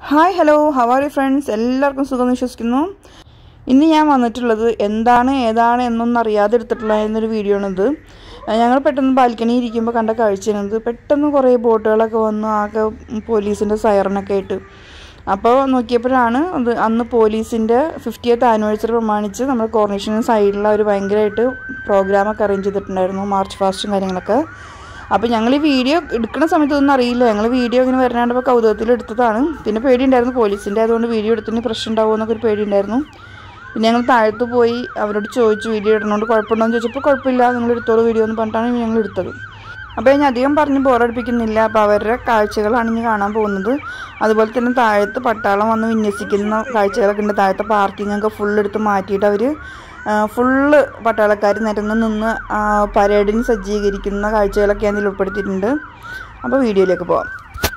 hi hello how are you friends എല്ലാവർക്കും സുഖം വിശ്വസിക്കുന്നു ഇന്ന് ഞാൻ വന്നിട്ടുള്ളത് എന്താണ് ഏതാണ് എന്നൊന്നും അറിയാതെ എടുത്തിട്ടുള്ള എന്നൊരു വീഡിയോ ആണിത് ഞങ്ങൾ പെട്ടെന്ന് ബാൽക്കണി ഇരിക്കുമ്പോൾ കണ്ട കാഴ്ചയാണിത് പെട്ടെന്ന് കുറേ ബോട്ടുകളൊക്കെ വന്നു ആകെ പോലീസിൻ്റെ സൈറനൊക്കെ ആയിട്ട് അപ്പോൾ നോക്കിയപ്പോഴാണ് അത് അന്ന് പോലീസിൻ്റെ ഫിഫ്റ്റിയത്ത് ആനിവേഴ്സറി പ്രമാണിച്ച് നമ്മുടെ കോർണേഷൻ സൈഡിൽ അവർ ഭയങ്കരമായിട്ട് പ്രോഗ്രാമൊക്കെ അറേഞ്ച് ചെയ്തിട്ടുണ്ടായിരുന്നു മാർച്ച് ഫാസ്റ്റും കാര്യങ്ങളൊക്കെ അപ്പോൾ ഞങ്ങൾ ഈ വീഡിയോ എടുക്കുന്ന സമയത്ത് ഒന്നും അറിയില്ല ഞങ്ങൾ വീഡിയോ ഇങ്ങനെ വരാണ്ടപ്പോൾ കൗതുകത്തിൽ എടുത്തതാണ് പിന്നെ പേടിയുണ്ടായിരുന്നു പോലീസിൻ്റെ അതുകൊണ്ട് വീഡിയോ എടുത്തതിന് പ്രശ്നം ഉണ്ടാവുമോ എന്നൊക്കെ ഒരു പേടിയുണ്ടായിരുന്നു പിന്നെ ഞങ്ങൾ താഴത്ത് പോയി അവരോട് ചോദിച്ചു വീഡിയോ ഇടുന്നതുകൊണ്ട് കുഴപ്പമുണ്ടോ എന്ന് ചോദിച്ചപ്പോൾ കുഴപ്പമില്ല നിങ്ങൾ എടുത്തോളൂ വീഡിയോ എന്ന് പറഞ്ഞിട്ടാണ് ഞങ്ങൾ എടുത്തത് അപ്പോൾ ഞാൻ അധികം പറഞ്ഞ് ബോറടിപ്പിക്കുന്നില്ല അപ്പോൾ അവരുടെ കാഴ്ചകളാണ് ഇനി കാണാൻ പോകുന്നത് അതുപോലെ തന്നെ താഴത്ത് പട്ടാളം വന്ന് വിന്യസിക്കുന്ന കാഴ്ചകളൊക്കെ ഉണ്ട് താഴത്തെ പാർക്കിംഗ് ഒക്കെ ഫുൾ എടുത്ത് മാറ്റിയിട്ട് അവർ ഫുള്ള് പട്ടാളക്കാർ നിരന്ന് നിന്ന് പരേഡിന് സജ്ജീകരിക്കുന്ന കാഴ്ചകളൊക്കെ അതിൽ ഉൾപ്പെടുത്തിയിട്ടുണ്ട് അപ്പോൾ വീഡിയോയിലേക്ക് പോവാം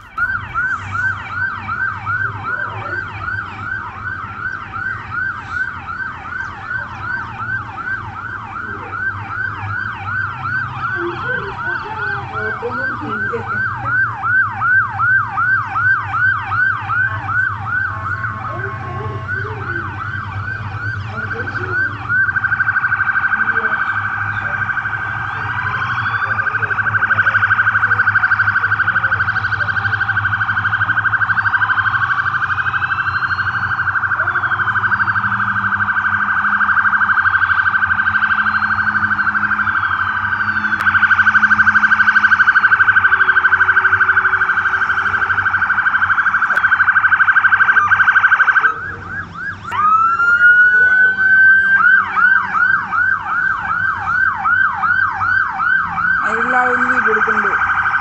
അതിലെല്ലാവരും വീഡിയോ എടുക്കുന്നുണ്ട്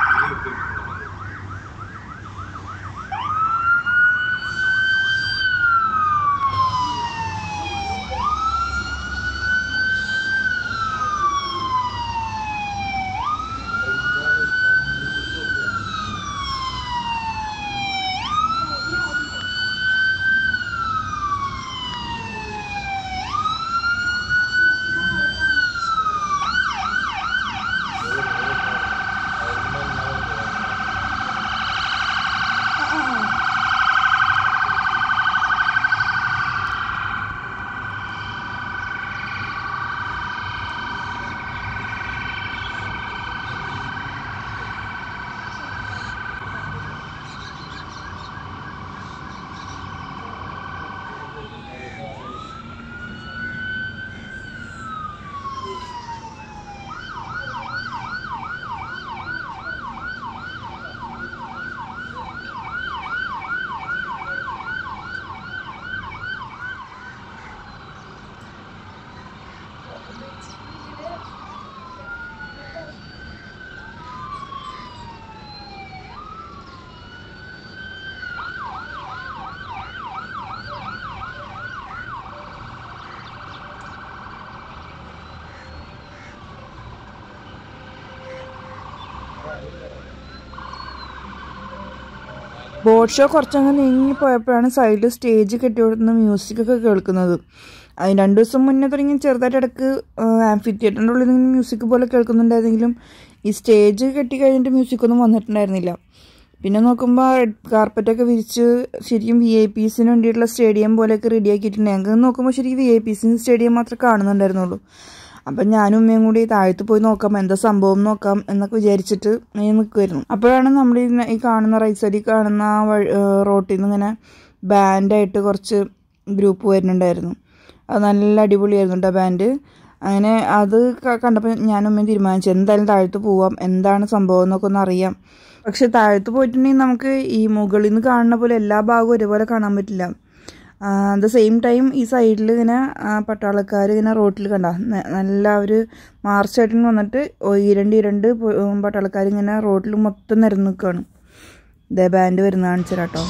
ബോട്ട് ഷോ കുറച്ചങ്ങ് നീങ്ങി പോയപ്പോഴാണ് സൈഡിൽ സ്റ്റേജ് കെട്ടിയോടുന്ന മ്യൂസിക്കൊക്കെ കേൾക്കുന്നത് അതിന് രണ്ട് ദിവസം മുന്നേ തുടങ്ങി ചെറുതായിട്ട് ഇടക്ക് ആംഫി തിയേറ്ററിൻ്റെ ഉള്ളിൽ നിന്ന് മ്യൂസിക് പോലെ കേൾക്കുന്നുണ്ടായിരുന്നെങ്കിലും ഈ സ്റ്റേജ് കെട്ടി കഴിഞ്ഞിട്ട് മ്യൂസിക്കൊന്നും വന്നിട്ടുണ്ടായിരുന്നില്ല പിന്നെ നോക്കുമ്പോൾ റെഡ് കാർപ്പറ്റൊക്കെ വിരിച്ച് ശരിക്കും വി ഐ പീസിന് വേണ്ടിയിട്ടുള്ള സ്റ്റേഡിയം പോലെയൊക്കെ റെഡി ആക്കിയിട്ടുണ്ട് ഞങ്ങൾക്ക് നോക്കുമ്പോൾ ശരിക്കും വി ഐ പീസിന് സ്റ്റേഡിയം മാത്രമേ കാണുന്നുണ്ടായിരുന്നുള്ളൂ അപ്പം ഞാനും ഉമ്മയും കൂടി താഴത്ത് പോയി നോക്കാം എന്താ സംഭവം നോക്കാം എന്നൊക്കെ വിചാരിച്ചിട്ട് ഞാൻ നിൽക്കുമായിരുന്നു അപ്പോഴാണ് നമ്മൾ ഈ കാണുന്ന റൈറ്റ് സൈഡിൽ കാണുന്ന ആ വഴി റോട്ടിൽ നിന്ന് ഇങ്ങനെ ബാൻഡായിട്ട് കുറച്ച് ഗ്രൂപ്പ് വരുന്നുണ്ടായിരുന്നു അത് നല്ല അടിപൊളിയായിരുന്നു കേട്ടോ ബാൻഡ് അങ്ങനെ അത് കണ്ടപ്പോൾ ഞാനും ഉമ്മയും തീരുമാനിച്ചു എന്തായാലും താഴത്ത് പോവാം എന്താണ് സംഭവം എന്നൊക്കെ ഒന്ന് അറിയാം പക്ഷെ താഴത്ത് പോയിട്ടുണ്ടെങ്കിൽ നമുക്ക് ഈ മുകളിൽ നിന്ന് കാണുന്ന പോലെ എല്ലാ ഭാഗവും ഒരുപോലെ കാണാൻ പറ്റില്ല അറ്റ് ദ സെയിം ടൈം ഈ സൈഡിൽ ഇങ്ങനെ പട്ടാളക്കാർ ഇങ്ങനെ റോട്ടിൽ കണ്ട നല്ല ഒരു മാർച്ചായിട്ട് വന്നിട്ട് ഇരണ്ട് ഇരണ്ട് പട്ടാളക്കാർ ഇങ്ങനെ റോട്ടിൽ മൊത്തം നിരന്ന് നിൽക്കുകയാണ് ഇതേ ബാൻഡ് വരുന്ന കാണിച്ചു കേട്ടോ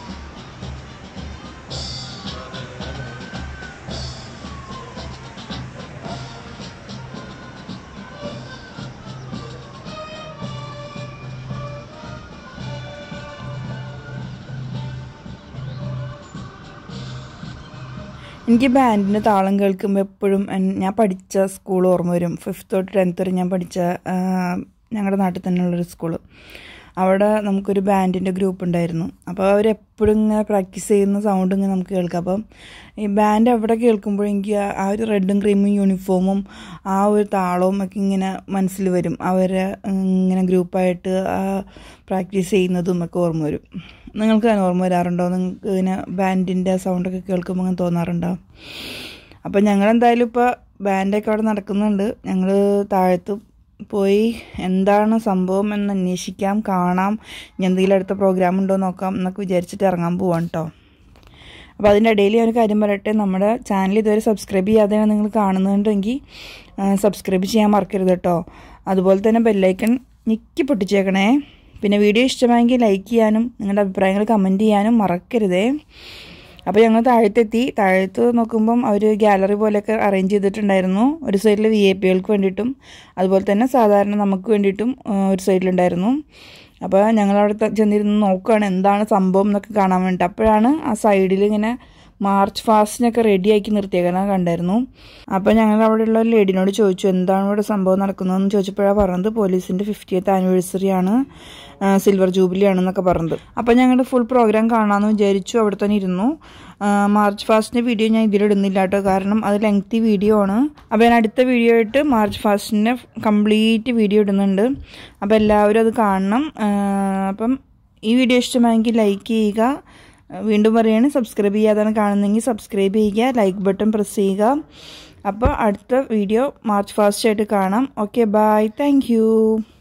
എനിക്ക് ബാൻഡിൻ്റെ താളം കേൾക്കുമ്പോൾ എപ്പോഴും എൻ- ഞാൻ പഠിച്ച സ്കൂൾ ഓർമ്മ വരും ഫിഫ്ത്ത് തൊട്ട് ടെൻത്ത് വരെ ഞാൻ പഠിച്ച ആ, ഞങ്ങളുടെ നാട്ടിൽ തന്നെയുള്ളൊരു സ്കൂള് അവിടെ നമുക്കൊരു ബാൻഡിൻ്റെ ഗ്രൂപ്പ് ഉണ്ടായിരുന്നു അപ്പോൾ അവരെപ്പോഴും ഇങ്ങനെ പ്രാക്ടീസ് ചെയ്യുന്ന സൗണ്ട് ഇങ്ങനെ നമുക്ക് കേൾക്കാം അപ്പം ഈ ബാൻഡ് എവിടെ കേൾക്കുമ്പോഴും എനിക്ക് ആ- ആ ഒരു റെഡും ക്രീമും യൂണിഫോമും ആ ഒരു താളവും ഒക്കെ ഇങ്ങനെ മനസ്സിൽ വരും അവരെ ഇങ്ങനെ ഗ്രൂപ്പായിട്ട് പ്രാക്ടീസ് ചെയ്യുന്നതും ഒക്കെ ഓർമ്മ വരും നിങ്ങൾക്ക് അങ്ങനെ ഓർമ്മ വരാറുണ്ടോ നിങ്ങൾക്ക് ഇങ്ങനെ ബാൻഡിൻ്റെ സൗണ്ടൊക്കെ കേൾക്കുമ്പോൾ അങ്ങനെ തോന്നാറുണ്ടോ അപ്പം ഞങ്ങൾ എന്തായാലും ഇപ്പോൾ ബാൻഡൊക്കെ അവിടെ നടക്കുന്നുണ്ട് ഞങ്ങൾ താഴത്ത് പോയി എന്താണ് സംഭവം എന്ന് അന്വേഷിക്കാം കാണാം ഇനി എന്തെങ്കിലും അടുത്ത പ്രോഗ്രാം ഉണ്ടോ നോക്കാം എന്നൊക്കെ വിചാരിച്ചിട്ട് ഇറങ്ങാൻ പോവാം കേട്ടോ അപ്പോൾ അതിൻ്റെ ഇടയിൽ ഞാൻ ഒരു കാര്യം പറയട്ടെ നമ്മുടെ ചാനൽ ഇതുവരെ സബ്സ്ക്രൈബ് ചെയ്യാതെയാണ് നിങ്ങൾ കാണുന്നുണ്ടെങ്കിൽ സബ്സ്ക്രൈബ് ചെയ്യാൻ മറക്കരുത് കേട്ടോ അതുപോലെ തന്നെ ബെല്ലൈക്കൺ ഞെക്കി പൊട്ടിച്ചേക്കണേ പിന്നെ വീഡിയോ ഇഷ്ടമായെങ്കിൽ ലൈക്ക് ചെയ്യാനും നിങ്ങളുടെ അഭിപ്രായങ്ങൾ കമൻറ്റ് ചെയ്യാനും മറക്കരുതേ അപ്പോൾ ഞങ്ങൾ താഴത്തെത്തി താഴത്ത് നോക്കുമ്പം അവർ ഗാലറി പോലെയൊക്കെ അറേഞ്ച് ചെയ്തിട്ടുണ്ടായിരുന്നു ഒരു സൈഡിൽ വി ഐ പികൾക്ക് വേണ്ടിയിട്ടും അതുപോലെ തന്നെ സാധാരണ നമുക്ക് വേണ്ടിയിട്ടും ആ, ഒരു സൈഡിലുണ്ടായിരുന്നു അപ്പോൾ ഞങ്ങൾ അവിടെ ത- ചെന്നിരുന്ന് നോക്കുകയാണ് എന്താണ് സംഭവം എന്നൊക്കെ കാണാൻ വേണ്ടിയിട്ട് അപ്പോഴാണ് ആ സൈഡിൽ ഇങ്ങനെ മാർച്ച് ഫാസ്റ്റിനൊക്കെ റെഡിയാക്കി നിർത്തിയേക്കണ കണ്ടായിരുന്നു അപ്പോൾ ഞങ്ങൾ അവിടെയുള്ള ഒരു ലേഡിനോട് ചോദിച്ചു എന്താണ് ഇവിടെ സംഭവം നടക്കുന്നതെന്ന് ചോദിച്ചപ്പോഴാണ് പറഞ്ഞത് പോലീസിൻ്റെ ഫിഫ്റ്റിയത്ത് ആനിവേഴ്സറി ആണ് ആ, സിൽവർ ജൂബിലി ആണെന്നൊക്കെ പറഞ്ഞത് അപ്പോൾ ഞങ്ങൾ ഫുൾ പ്രോഗ്രാം കാണാമെന്ന് വിചാരിച്ചു അവിടെ തന്നെ ഇരുന്നു ആ, മാർച്ച് ഫാസ്റ്റിൻ്റെ വീഡിയോ ഞാൻ ഇതിലിടുന്നില്ല കേട്ടോ കാരണം അത് ലെങ്തി വീഡിയോ ആണ് അപ്പോൾ ഞാൻ അടുത്ത വീഡിയോ ആയിട്ട് മാർച്ച് ഫാസ്റ്റിൻ്റെ കംപ്ലീറ്റ് വീഡിയോ ഇടുന്നുണ്ട് അപ്പോൾ എല്ലാവരും അത് കാണണം ആ, അപ്പം ഈ വീഡിയോ ഇഷ്ടമായെങ്കിൽ ലൈക്ക് ചെയ്യുക വീണ്ടും പറയുകയാണ് സബ്സ്ക്രൈബ് ചെയ്യാതാണ് കാണുന്നതെങ്കിൽ സബ്സ്ക്രൈബ് ചെയ്യുക ലൈക്ക് ബട്ടൺ പ്രസ് ചെയ്യുക അപ്പോൾ അടുത്ത വീഡിയോ മാർച്ച് ഫാസ്റ്റ് ആയിട്ട് കാണാം ഓക്കെ ബായ് താങ്ക്